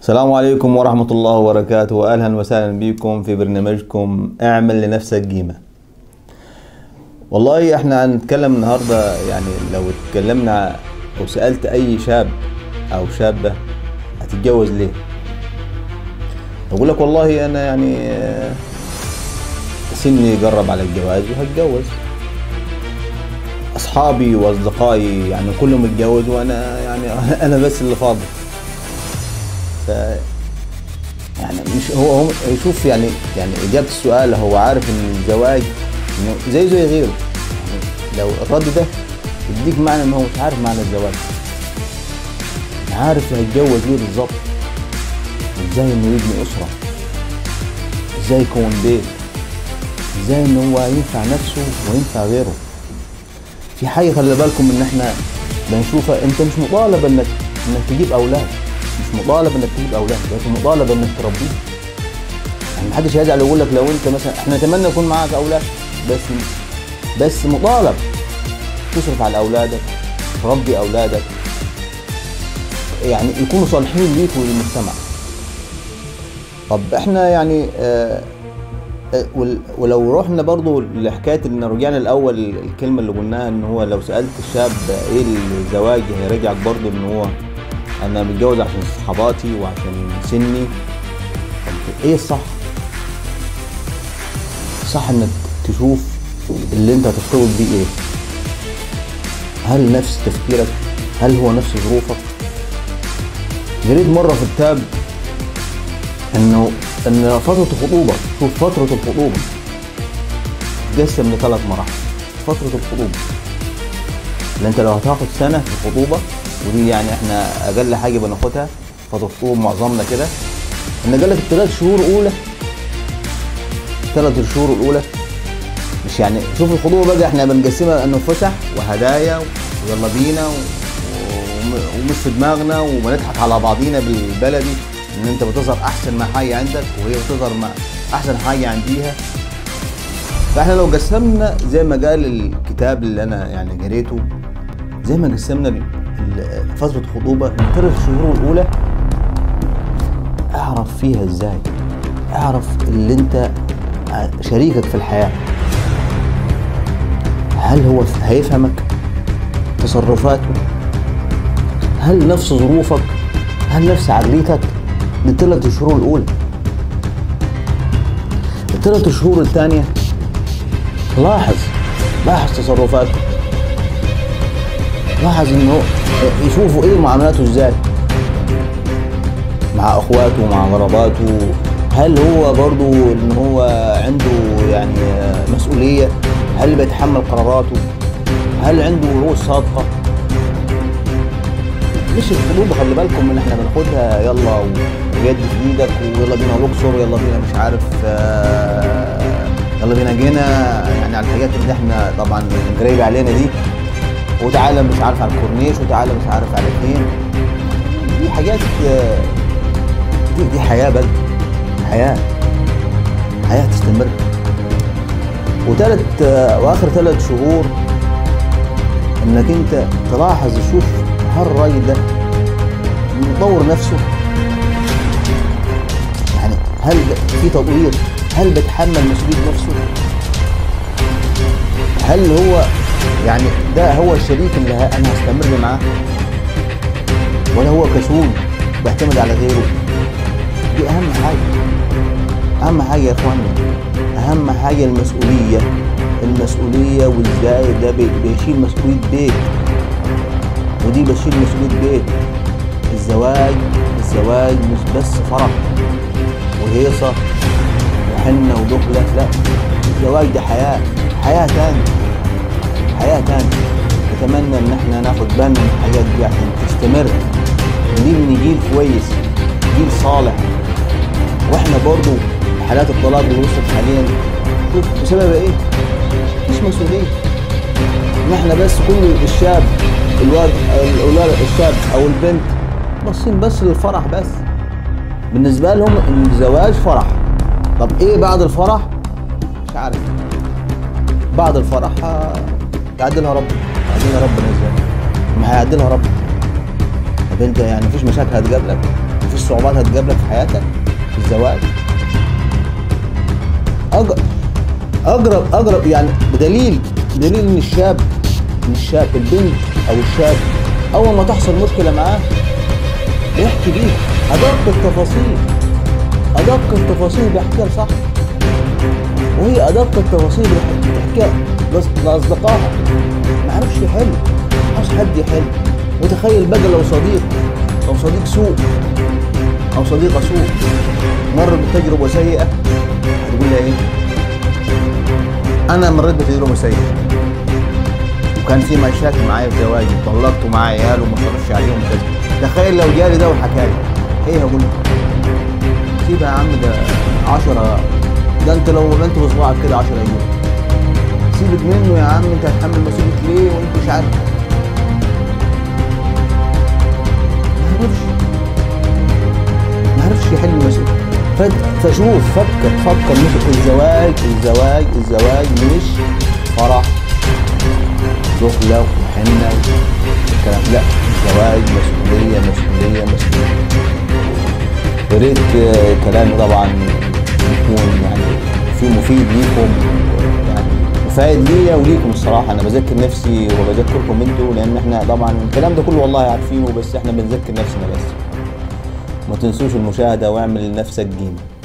السلام عليكم ورحمة الله وبركاته وأهلا وسهلا بكم في برنامجكم اعمل لنفسك قيمة والله احنا هنتكلم النهاردة يعني لو اتكلمنا أو سألت أي شاب أو شابة هتتجوز ليه أقول لك والله أنا يعني آه، سني قرب على الجواز وهتجوز أصحابي وأصدقائي يعني كلهم اتجوزوا وأنا يعني أنا بس اللي فاضي ف يعني مش هو هو يشوف يعني يعني اجابه السؤال هو عارف ان الزواج انه زي زي غيره يعني لو الرد ده يديك معنى ان هو مش عارف معنى الزواج عارف هيتجوز ليه بالظبط ازاي انه يبني اسره ازاي يكون بيت ازاي ان هو ينفع نفسه وينفع غيره في حاجه خلي بالكم ان احنا بنشوفها انت مش مطالب انك انك تجيب اولاد مش مطالب انك تجيب اولاد لكن مطالب انك تربيه يعني محدش هيزعل يقول لك لو انت مثلا احنا نتمنى يكون معاك اولاد بس بس مطالب تصرف على اولادك تربي اولادك يعني يكونوا صالحين ليك وللمجتمع طب احنا يعني آه آه، وال- ولو رحنا برضو لحكايه ان رجعنا الاول الكلمه اللي قلناها ان هو لو سالت الشاب ايه الزواج هيرجعك برضو ان هو انا متجوز عشان صحباتي وعشان سني طب ايه الصح؟ صح انك تشوف اللي انت هترتبط بيه ايه هل نفس تفكيرك هل هو نفس ظروفك قريت مره في كتاب انه ان فتره الخطوبه شوف فتره الخطوبه تقسم لثلاث مراحل فتره الخطوبه اللي انت لو هتاخد سنه في الخطوبه ودي يعني احنا اقل حاجه بناخدها فتره الخطوبه معظمنا كده ان قال لك الثلاث شهور الاولى الثلاث شهور الاولى مش يعني شوف الخطوبه بقى احنا بنقسمها انه فسح وهدايا ويلا بينا و... وم- ومش في دماغنا وبنضحك على بعضينا بالبلدي ان انت بتظهر احسن ما حاجه عندك وهي بتظهر ما احسن حاجه عنديها فاحنا لو قسمنا زي ما قال الكتاب اللي انا يعني قريته زي ما قسمنا ال- ال- فتره الخطوبه الثلاث شهور الاولى اعرف فيها ازاي اعرف اللي انت شريكك في الحياه هل هو هيفهمك تصرفاته هل نفس ظروفك هل نفس عقليتك للثلاث شهور الاولى الثلاث شهور الثانيه لاحظ لاحظ تصرفاته لاحظ انه يشوفوا ايه معاملاته ازاي مع اخواته مع غرباته هل هو برضو ان هو عنده يعني مسؤولية هل بيتحمل قراراته هل عنده رؤوس صادقة مش الخطوبة خلي بالكم ان احنا بناخدها يلا ويد في ايدك ويلا بينا الاقصر يلا بينا مش عارف آه، يلا بينا جينا يعني على الحاجات اللي احنا طبعا قريبة علينا دي وتعالى مش عارف على الكورنيش وتعالى مش عارف على فين دي حاجات آه، دي, دي حياة بل حياة حياة تستمر وثالث آه، واخر ثلاث شهور انك انت تلاحظ تشوف هل الراجل ده مطور نفسه يعني هل في تطوير هل بيتحمل مسؤولية نفسه هل هو يعني ده هو الشريك اللي ه- انا هستمر معاه ولا هو كسول بيعتمد على غيره دي اهم حاجه اهم حاجه يا اخوانا اهم حاجه المسؤوليه المسؤوليه وازاي ده بي- بيشيل مسؤوليه بيت ودي بشيل مسؤوليه بيت الزواج الزواج مش بس فرح وهيصه وحنه ودخله لا الزواج ده حياه حياه تانية حياه تانية اتمنى ان احنا ناخد بالنا من الحاجات دي عشان تستمر ونبني جيل كويس جيل صالح واحنا برضو حالات الطلاق اللي وصلت حاليا شوف بسبب ايه؟ مش مسؤوليه ان احنا بس كل الشاب الواد الاولاد الشاب او البنت باصين بس للفرح بس بالنسبه لهم ان الزواج فرح طب ايه بعد الفرح؟ مش عارف بعد الفرح ه- يعدلها ربنا يعدلها ربنا ازاي؟ ما هيعدلها ربنا طب انت يعني مفيش مشاكل هتقابلك في صعوبات هتقابلك في حياتك في الزواج أج- اقرب اقرب يعني بدليل بدليل ان الشاب ان الشاب البنت او الشاب اول ما تحصل مشكله معاه بيحكي بيها ادق التفاصيل ادق التفاصيل بيحكيها لصاحبه وهي ادق التفاصيل بتحكيها لأص- لاصدقائها ما عرفش يحل عاوز حد يحل وتخيل بقى لو صديق لو صديق سوء او صديقه سوء مر بتجربه سيئه هتقول لها ايه؟ انا مريت بتجربه سيئه وكان في مشاكل معايا في زواجي طلقت ومعايا عيال وما صرفش عليهم كذا تخيل لو جالي ده وحكى لي ايه هقول له؟ سيبها يا عم ده 10 ده انت لو انت بصباعك كده 10 ايام سيبك منه يا عم انت هتحمل مسؤولية ليه وانت مش عارف ما عرفش ما عرفش يحل المسؤولية ف- فشوف فكر فكر مش الزواج الزواج الزواج مش فرح دخلة وحنة والكلام لا الزواج مسؤولية مسؤولية مسؤولية يا ريت آه، كلامي طبعا يكون يعني في مفيد ليكم يعني مفيد ليا وليكم الصراحه انا بذكر نفسي وبذكركم انتوا لان احنا طبعا الكلام ده كله والله عارفينه بس احنا بنذكر نفسنا بس ما تنسوش المشاهده واعمل لنفسك جيم